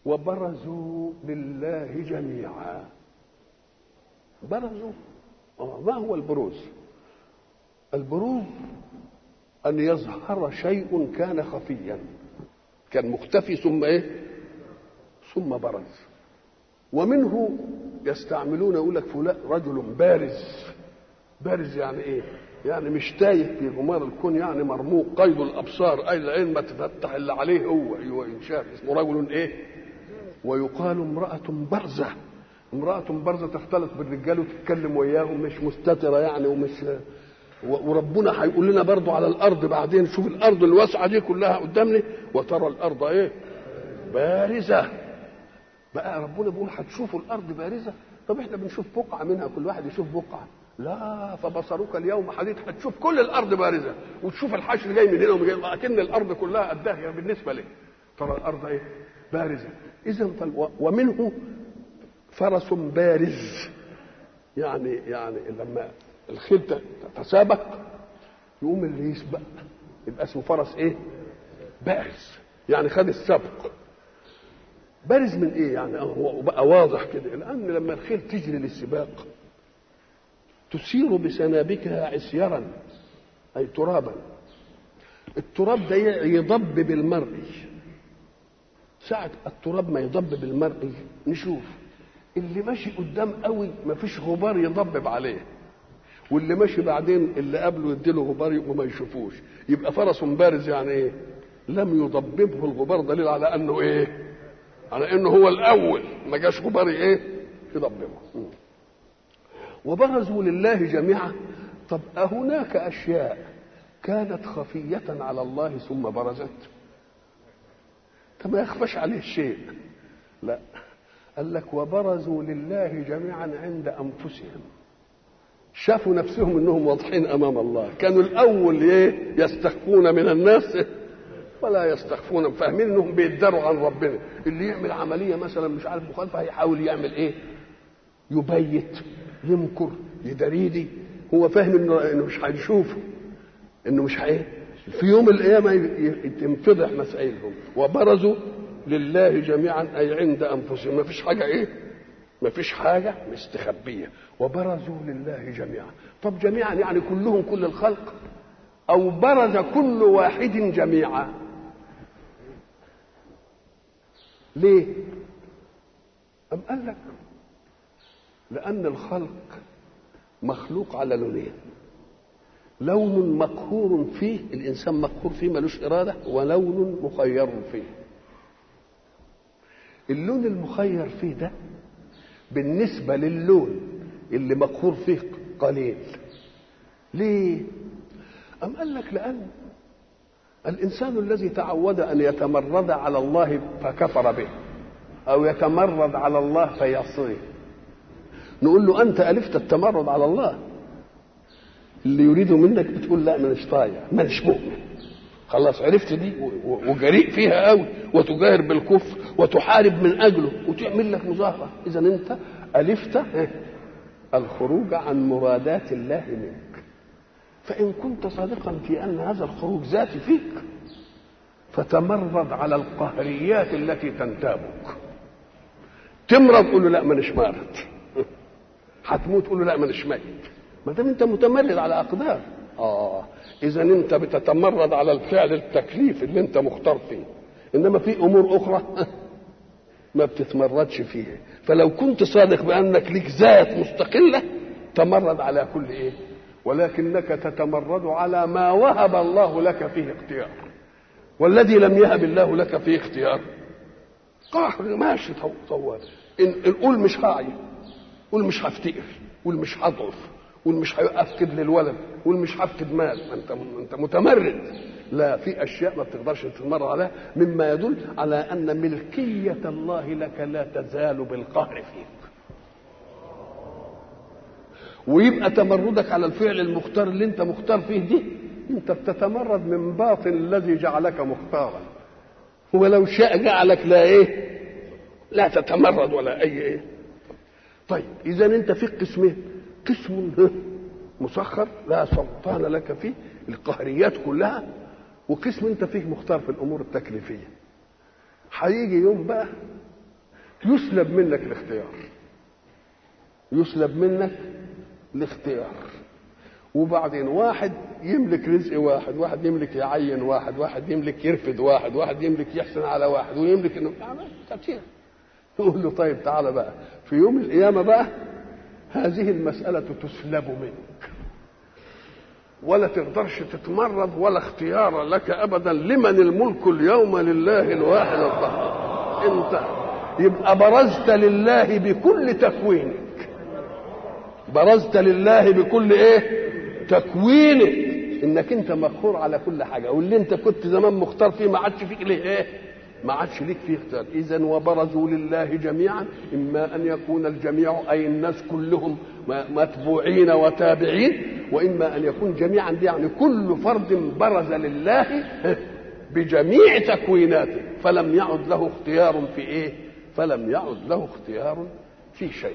وبرزوا لله جميعا برزوا ما هو البروز البروز أن يظهر شيء كان خفيا كان مختفي ثم إيه ثم برز ومنه يستعملون يقول لك فلان رجل بارز بارز يعني ايه يعني مش تايه في غمار الكون يعني مرموق قيد الابصار اي العين ما تفتح الا عليه هو ينشاف اسمه رجل ايه ويقال امراه برزه امراه برزه تختلط بالرجال وتتكلم وياهم مش مستتره يعني ومش وربنا هيقول لنا برضو على الارض بعدين شوف الارض الواسعه دي كلها قدامنا وترى الارض ايه بارزه بقى ربنا بيقول هتشوفوا الارض بارزه طب احنا بنشوف بقعه منها كل واحد يشوف بقعه لا فبصرك اليوم حديد هتشوف كل الارض بارزه وتشوف الحشر جاي من هنا ومن هنا اكن الارض كلها قدها بالنسبه لك ترى الارض ايه بارزه اذا ومنه فرس بارز يعني يعني لما الخيل تتسابق يقوم اللي يسبق يبقى اسمه فرس ايه بارز يعني خد السبق بارز من ايه يعني هو بقى واضح كده لان لما الخيل تجري للسباق تسير بسنابكها عسيرا اي ترابا التراب ده يضب بالمرء ساعة التراب ما يضب بالمرء نشوف اللي ماشي قدام قوي ما فيش غبار يضبب عليه واللي ماشي بعدين اللي قبله يديله غبار وما يشوفوش يبقى فرس بارز يعني ايه لم يضببه الغبار دليل على انه ايه على انه هو الاول ما جاش غبار ايه يضببه وبرزوا لله جميعا طب أهناك أشياء كانت خفية على الله ثم برزت ما يخفش عليه شيء لا قال لك وبرزوا لله جميعا عند أنفسهم شافوا نفسهم انهم واضحين امام الله كانوا الاول ايه يستخفون من الناس ولا يستخفون فاهمين انهم بيداروا عن ربنا اللي يعمل عمليه مثلا مش عارف مخالفه هيحاول يعمل ايه يبيت يمكر يدريدي هو فاهم انه انه مش هيشوفه انه مش هي في يوم القيامه تنفضح مسائلهم وبرزوا لله جميعا اي عند انفسهم ما فيش حاجه ايه ما فيش حاجه مستخبيه وبرزوا لله جميعا طب جميعا يعني كلهم كل الخلق او برز كل واحد جميعا ليه أم قال لك لأن الخلق مخلوق على لونين لون مقهور فيه الإنسان مقهور فيه ملوش إرادة ولون مخير فيه اللون المخير فيه ده بالنسبة للون اللي مقهور فيه قليل ليه؟ أم قال لك لأن الإنسان الذي تعود أن يتمرد على الله فكفر به أو يتمرد على الله فيعصيه نقول له انت الفت التمرد على الله اللي يريده منك بتقول لا مانيش طايع مانيش مؤمن خلاص عرفت دي وجريء فيها قوي وتجاهر بالكفر وتحارب من اجله وتعمل لك مظاهره اذا انت الفت الخروج عن مرادات الله منك فان كنت صادقا في ان هذا الخروج ذاتي فيك فتمرد على القهريات التي تنتابك تمرض قول له لا مانيش مارد هتموت تقول له لا مانيش ميت ما دام انت متمرد على اقدار اه اذا انت بتتمرد على الفعل التكليف اللي انت مختار فيه انما في امور اخرى ما بتتمردش فيها فلو كنت صادق بانك ليك ذات مستقله تمرد على كل ايه ولكنك تتمرد على ما وهب الله لك فيه اختيار والذي لم يهب الله لك فيه اختيار قهر ماشي طوال ان قول مش هعي قول مش هفتقر قول مش هضعف قول مش هافقد للولد قول مش هفقد مال ما انت انت متمرد لا في اشياء ما بتقدرش تتمرد عليها مما يدل على ان ملكيه الله لك لا تزال بالقهر فيك ويبقى تمردك على الفعل المختار اللي انت مختار فيه دي انت بتتمرد من باطن الذي جعلك مختارا ولو شاء جعلك لا ايه لا تتمرد ولا اي ايه طيب اذا انت فيك قسمين قسم مسخر لا سلطان لك فيه القهريات كلها وقسم انت فيك مختار في الامور التكليفيه هيجي يوم بقى يسلب منك الاختيار يسلب منك الاختيار وبعدين واحد يملك رزق واحد واحد يملك يعين واحد واحد يملك يرفد واحد واحد يملك يحسن على واحد ويملك انه كتير يقول له طيب تعالى بقى في يوم القيامة بقى هذه المسألة تسلب منك ولا تقدرش تتمرد ولا اختيار لك ابدا لمن الملك اليوم لله الواحد القهار انت يبقى برزت لله بكل تكوينك برزت لله بكل ايه تكوينك انك انت مقهور على كل حاجه واللي انت كنت زمان مختار فيه ما عادش فيك ليه ايه ما عادش ليك فيه اختيار اذا وبرزوا لله جميعا اما ان يكون الجميع اي الناس كلهم متبوعين وتابعين واما ان يكون جميعا دي يعني كل فرد برز لله بجميع تكويناته فلم يعد له اختيار في ايه فلم يعد له اختيار في شيء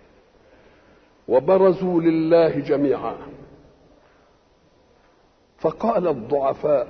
وبرزوا لله جميعا فقال الضعفاء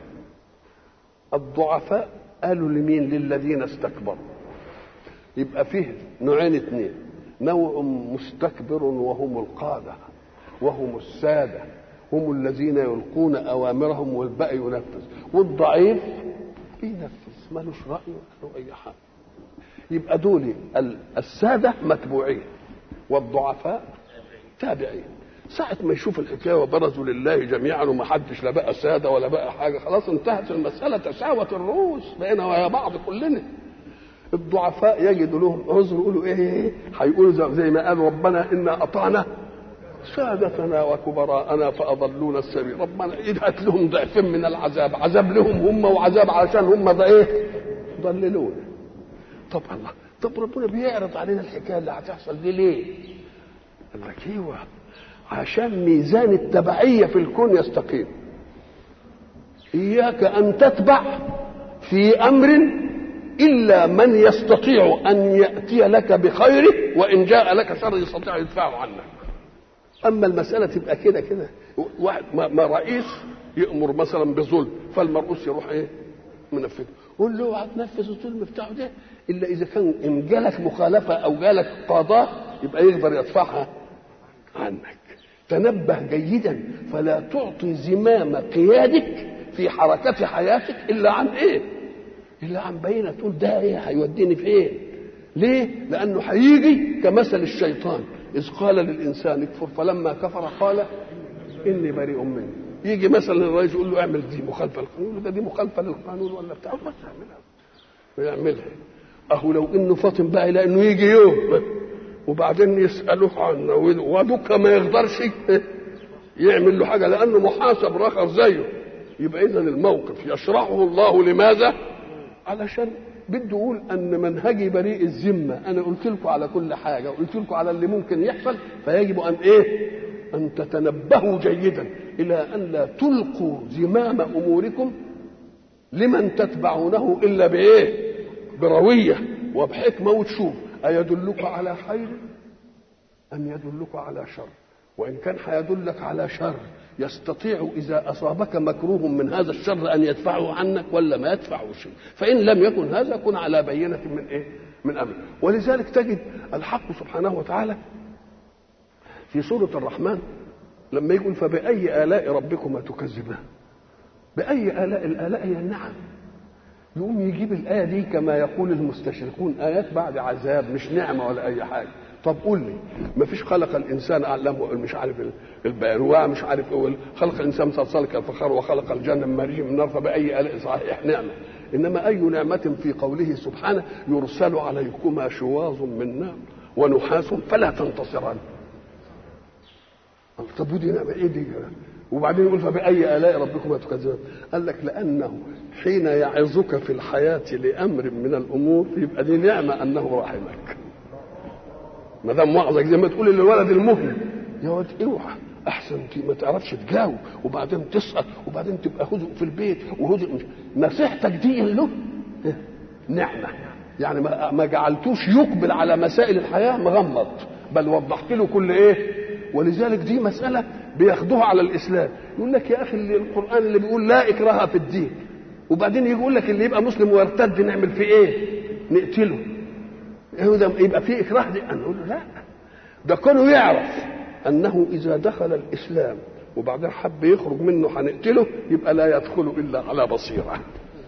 الضعفاء قالوا لمين للذين استكبروا يبقى فيه نوعين اثنين نوع مستكبر وهم القاده وهم الساده هم الذين يلقون اوامرهم والباقي ينفذ والضعيف ينفذ ملوش راي ولا اي حاجه يبقى دول الساده متبوعين والضعفاء تابعين ساعة ما يشوف الحكاية وبرزوا لله جميعا وما حدش لا بقى سادة ولا بقى حاجة خلاص انتهت المسألة تساوت الرؤوس بقينا ويا بعض كلنا الضعفاء يجد لهم عذر يقولوا ايه ايه هيقولوا زي ما قال ربنا انا اطعنا سادتنا وكبراءنا فاضلونا السبيل ربنا هات لهم ضعفين من العذاب عذاب لهم هم وعذاب علشان هم ده ايه ضللونا طب الله طب ربنا بيعرض علينا الحكايه اللي هتحصل دي ليه؟ قال لك ايوه عشان ميزان التبعية في الكون يستقيم إياك أن تتبع في أمر إلا من يستطيع أن يأتي لك بخيره وإن جاء لك شر يستطيع يدفعه عنك أما المسألة تبقى كده كده واحد ما رئيس يأمر مثلا بظلم فالمرؤوس يروح إيه منفذه قول له اوعى تنفذ الظلم بتاعه ده إلا إذا كان إن جالك مخالفة أو جالك قضاء يبقى يقدر يدفعها عنك تنبه جيدا فلا تعطي زمام قيادك في حركة حياتك إلا عن إيه؟ إلا عن بينة تقول ده إيه هيوديني في إيه؟ ليه؟ لأنه هيجي كمثل الشيطان إذ قال للإنسان اكفر فلما كفر قال إني بريء منه يجي مثلا الرئيس يقول له اعمل دي مخالفة للقانون ده دي مخالفة للقانون ولا بتاع بس يعملها ويعملها أهو لو إنه فاطم بقى إلى إنه يجي يوم وبعدين يسألوه عنه ودك ما يقدرش يعمل له حاجة لأنه محاسب رخص زيه يبقى إذا الموقف يشرحه الله لماذا؟ علشان بده يقول أن منهجي بريء الذمة أنا قلت لكم على كل حاجة وقلت لكم على اللي ممكن يحصل فيجب أن إيه؟ أن تتنبهوا جيدا إلى أن لا تلقوا زمام أموركم لمن تتبعونه إلا بإيه؟ بروية وبحكمة وتشوف أيدلك على خير أم يدلك على شر وإن كان هيدلك على شر يستطيع إذا أصابك مكروه من هذا الشر أن يدفعه عنك ولا ما يدفعه شيء فإن لم يكن هذا كن على بينة من إيه من أمر ولذلك تجد الحق سبحانه وتعالى في سورة الرحمن لما يقول فبأي آلاء ربكما تكذبان بأي آلاء الآلاء هي النعم يقوم يجيب الآية دي كما يقول المستشرقون آيات بعد عذاب مش نعمة ولا أي حاجة طب قول لي ما فيش خلق الانسان اعلمه مش عارف البيروع مش عارف ايه خلق الانسان صلصال كالفخار وخلق الجنه من مريج من نار فباي الاء صحيح نعمه انما اي نعمه في قوله سبحانه يرسل عليكما شواظ من نار ونحاس فلا تنتصران طب ودي نعمه ايه دي وبعدين يقول فبأي آلاء ربكما تكذبان؟ قال لك لأنه حين يعظك في الحياة لأمر من الأمور يبقى دي نعمة أنه رحمك. ما دام وعظك زي ما تقول للولد المهمل يا واد اوعى احسن ما تعرفش تجاوب وبعدين تسقط وبعدين تبقى هدوء في البيت وهدوء نصيحتك دي له نعمه يعني ما ما جعلتوش يقبل على مسائل الحياه مغمض بل وضحت له كل ايه ولذلك دي مساله بياخدوها على الاسلام يقول لك يا اخي اللي القران اللي بيقول لا اكراه في الدين وبعدين يقول لك اللي يبقى مسلم ويرتد نعمل فيه ايه نقتله يهوذا يبقى في اكراه دي نقول له لا ده كونه يعرف انه اذا دخل الاسلام وبعدين حب يخرج منه هنقتله يبقى لا يدخل الا على بصيره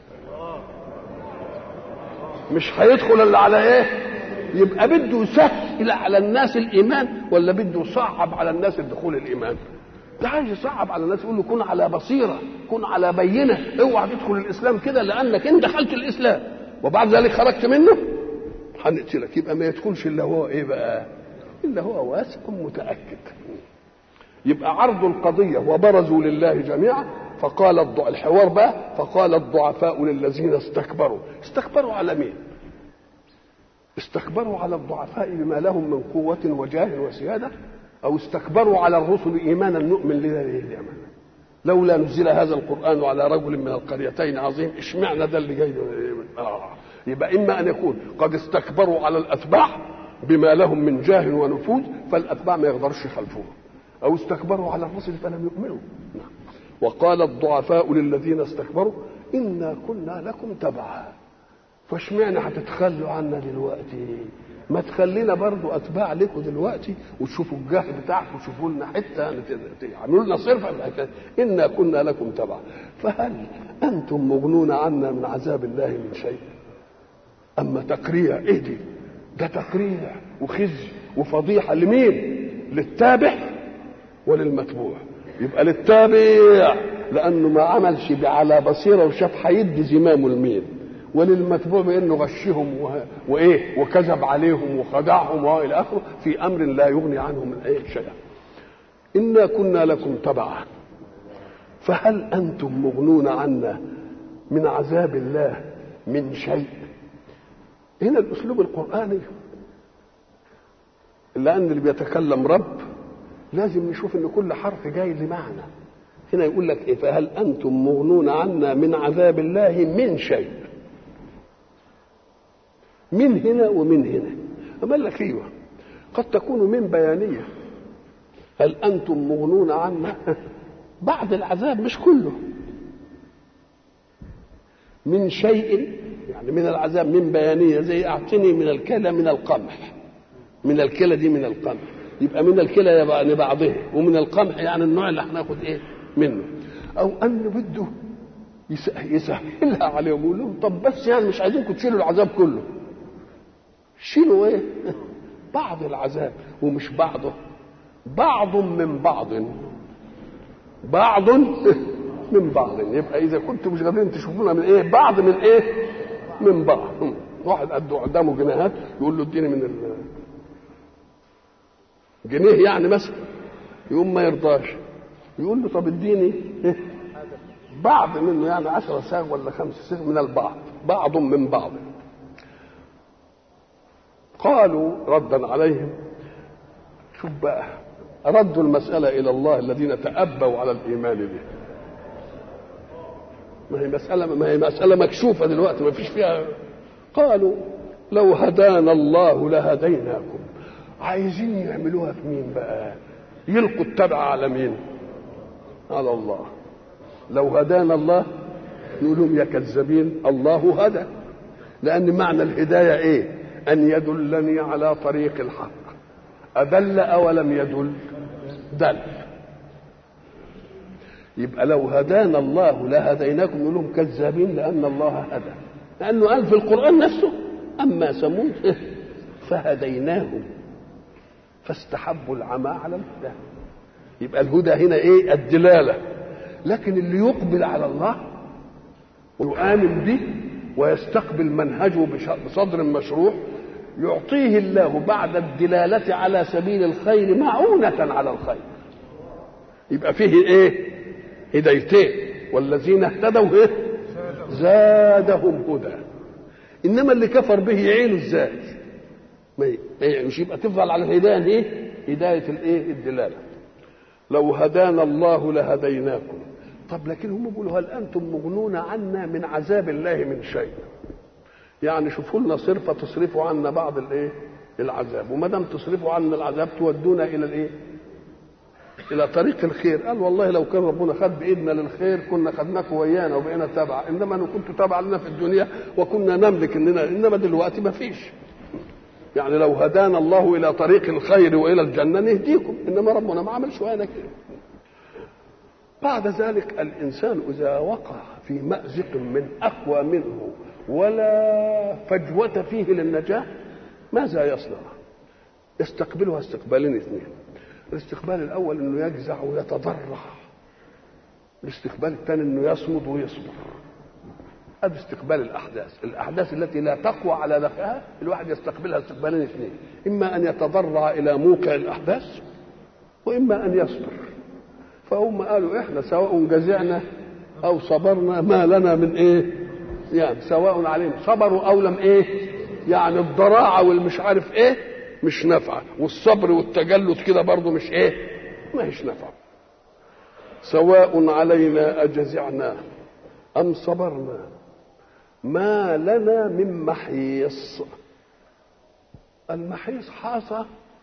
مش هيدخل الا على ايه يبقى بده يسهل على الناس الايمان ولا بده يصعب على الناس الدخول الايمان ده عايز يصعب على الناس يقول له كن على بصيره كن على بينه اوعى تدخل الاسلام كده لانك انت دخلت الاسلام وبعد ذلك خرجت منه هنقتلك يبقى ما يدخلش الا هو ايه بقى الا هو واثق متاكد يبقى عرضوا القضيه وبرزوا لله جميعا فقال الضع... الحوار بقى فقال الضعفاء للذين استكبروا استكبروا على مين استكبروا على الضعفاء بما لهم من قوة وجاه وسيادة أو استكبروا على الرسل إيمانا نؤمن لله الأمانة لولا نزل هذا القرآن على رجل من القريتين عظيم اشمعنى ده اللي جاي آه. يبقى إما أن يكون قد استكبروا على الأتباع بما لهم من جاه ونفوذ فالأتباع ما يقدرش يخلفوه أو استكبروا على الرسل فلم يؤمنوا نعم. وقال الضعفاء للذين استكبروا إنا كنا لكم تبعا فاشمعنى هتتخلوا عنا دلوقتي ما تخلينا برضو اتباع لكم دلوقتي وتشوفوا الجاه بتاعكم وتشوفوا لنا حته تعملوا لنا صرفه انا كنا لكم تبعا فهل انتم مغنون عنا من عذاب الله من شيء اما تقريع ايه دي ده تقريع وخزي وفضيحه لمين للتابع وللمتبوع يبقى للتابع لانه ما عملش على بصيره وشاف هيدي زمامه لمين وللمتبوع بانه غشهم و... وايه وكذب عليهم وخدعهم والى اخره في امر لا يغني عنه من اي شيء انا كنا لكم تبعا فهل انتم مغنون عنا من عذاب الله من شيء هنا الاسلوب القراني لان اللي بيتكلم رب لازم نشوف ان كل حرف جاي لمعنى هنا يقول لك ايه فهل انتم مغنون عنا من عذاب الله من شيء من هنا ومن هنا أما قال لك ايوه قد تكون من بيانيه هل انتم مغنون عنا بعد العذاب مش كله من شيء يعني من العذاب من بيانيه زي اعطني من الكلى من القمح من الكلى دي من القمح يبقى من الكلى لبعضه ومن القمح يعني النوع اللي هناخد ايه منه او انه بده يسهلها عليهم يقول لهم طب بس يعني مش عايزينكم تشيلوا العذاب كله شيلوا ايه بعض العذاب ومش بعضه بعض من بعض بعض من بعض يبقى اذا كنتم مش قادرين تشوفونا من ايه بعض من ايه من بعض واحد قد قدامه جنيهات يقول له اديني من ال جنيه يعني مثلا يقوم ما يرضاش يقول له طب اديني بعض منه يعني عشرة ساغ ولا خمسة ساغ من البعض بعض من بعض قالوا ردا عليهم شوف بقى ردوا المسألة إلى الله الذين تأبوا على الإيمان به ما هي مسألة ما هي مسألة مكشوفة دلوقتي ما فيش فيها قالوا لو هدانا الله لهديناكم عايزين يعملوها في مين بقى يلقوا التبع على مين على الله لو هدانا الله يقول لهم يا كذابين الله هدى لأن معنى الهداية إيه أن يدلني على طريق الحق أدل أولم يدل دل يبقى لو هدانا الله لهديناكم يقول لهم كذابين لأن الله هدى لأنه قال في القرآن نفسه أما ثمود فهديناهم فاستحبوا العمى على الهدى يبقى الهدى هنا ايه الدلاله لكن اللي يقبل على الله ويؤمن به ويستقبل منهجه بصدر مشروع يعطيه الله بعد الدلالة على سبيل الخير معونة على الخير يبقى فيه ايه هدايتين والذين اهتدوا ايه زادهم هدى انما اللي كفر به يعينه ازاي ما مش يبقى تفضل على الهدايه ايه هدايه الايه الدلاله لو هدانا الله لهديناكم طب لكن هم بيقولوا هل انتم مغنون عنا من عذاب الله من شيء يعني شوفوا لنا صرفه تصرفوا عنا بعض الايه العذاب وما دام تصرفوا عنا العذاب تودونا الى الايه الى طريق الخير قال والله لو كان ربنا خد بايدنا للخير كنا خدناكم ويانا وبقينا تبع انما انا كنت تبع لنا في الدنيا وكنا نملك اننا انما دلوقتي ما فيش يعني لو هدانا الله الى طريق الخير والى الجنه نهديكم انما ربنا ما عملش وانا كده بعد ذلك الانسان اذا وقع في مازق من اقوى منه ولا فجوه فيه للنجاه ماذا يصنع يستقبلها استقبالين اثنين الاستقبال الاول انه يجزع ويتضرع الاستقبال الثاني انه يصمد ويصبر هذا استقبال الاحداث الاحداث التي لا تقوى على دفعها الواحد يستقبلها استقبالين اثنين اما ان يتضرع الى موقع الاحداث واما ان يصبر فهم قالوا احنا سواء جزعنا او صبرنا ما لنا من ايه يعني سواء عليهم صبروا او لم ايه يعني الضراعه والمش عارف ايه مش نافعه والصبر والتجلد كده برضه مش ايه ما هيش نافعه سواء علينا اجزعنا ام صبرنا ما لنا من محيص المحيص حاصة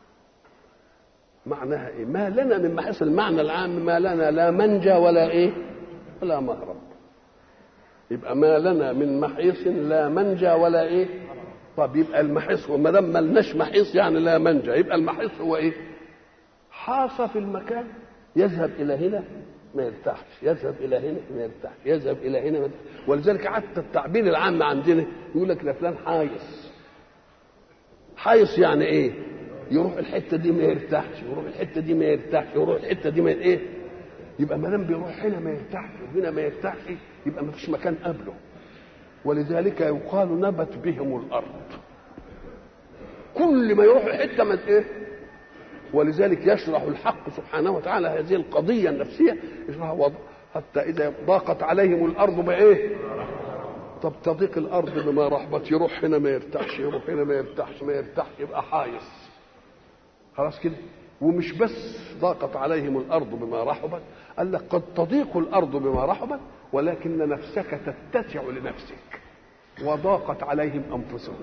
معناها ايه ما لنا من محيص المعنى العام ما لنا لا منجى ولا ايه ولا مهرب يبقى ما لنا من محيص لا منجى ولا ايه طب يبقى المحيص وما دام ملناش محيص يعني لا منجى يبقى المحيص هو ايه حاص في المكان يذهب الى هنا ما يرتاحش يذهب الى هنا ما يرتاحش يذهب الى هنا ما يرتاحش. ولذلك حتى التعبير العام عندنا يقول لك ده فلان حايص حايص يعني ايه يروح الحته دي ما يرتاحش يروح الحته دي ما يرتاحش يروح الحته دي ما ايه يبقى ما دام بيروح هنا ما يرتاحش وهنا ما يرتاحش يبقى ما فيش مكان قبله ولذلك يقال نبت بهم الارض كل ما يروح حته ما ايه ولذلك يشرح الحق سبحانه وتعالى هذه القضيه النفسيه يشرح وضع حتى اذا ضاقت عليهم الارض بايه طب تضيق الارض بما رحبت يروح هنا ما يرتاحش يروح هنا ما يرتاحش ما يرتاحش يبقى حايص خلاص كده ومش بس ضاقت عليهم الارض بما رحبت قال لك قد تضيق الارض بما رحبت ولكن نفسك تتسع لنفسك وضاقت عليهم انفسهم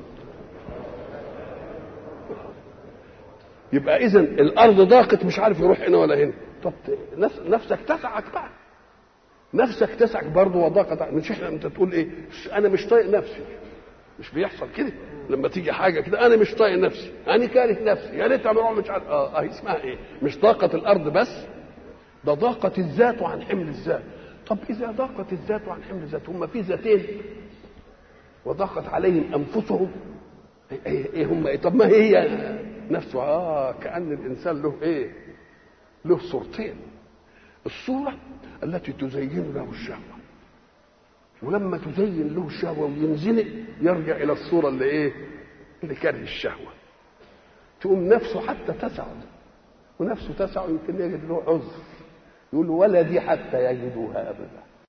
يبقى اذا الارض ضاقت مش عارف يروح هنا ولا هنا طب نفسك تسعك بقى نفسك تسعك برضه وضاقت مش احنا انت تقول ايه انا مش طايق نفسي مش بيحصل كده لما تيجي حاجه كده انا مش طايق نفسي انا كاره نفسي يا ريت اروح مش عارف اه, آه اسمها ايه مش ضاقت الارض بس ده ضاقت الذات عن حمل الذات طب اذا ضاقت الذات عن حمل الذات هم في ذاتين وضاقت عليهم انفسهم ايه, إيه هم ايه طب ما هي نفسه اه كان الانسان له ايه له صورتين الصوره التي تزين له الشهوه ولما تزين له الشهوه وينزلق يرجع الى الصوره اللي ايه اللي كاره الشهوه تقوم نفسه حتى تسعه ونفسه تسعه يمكن يجد له عذر يقول ولا دي حتى يجدوها ابدا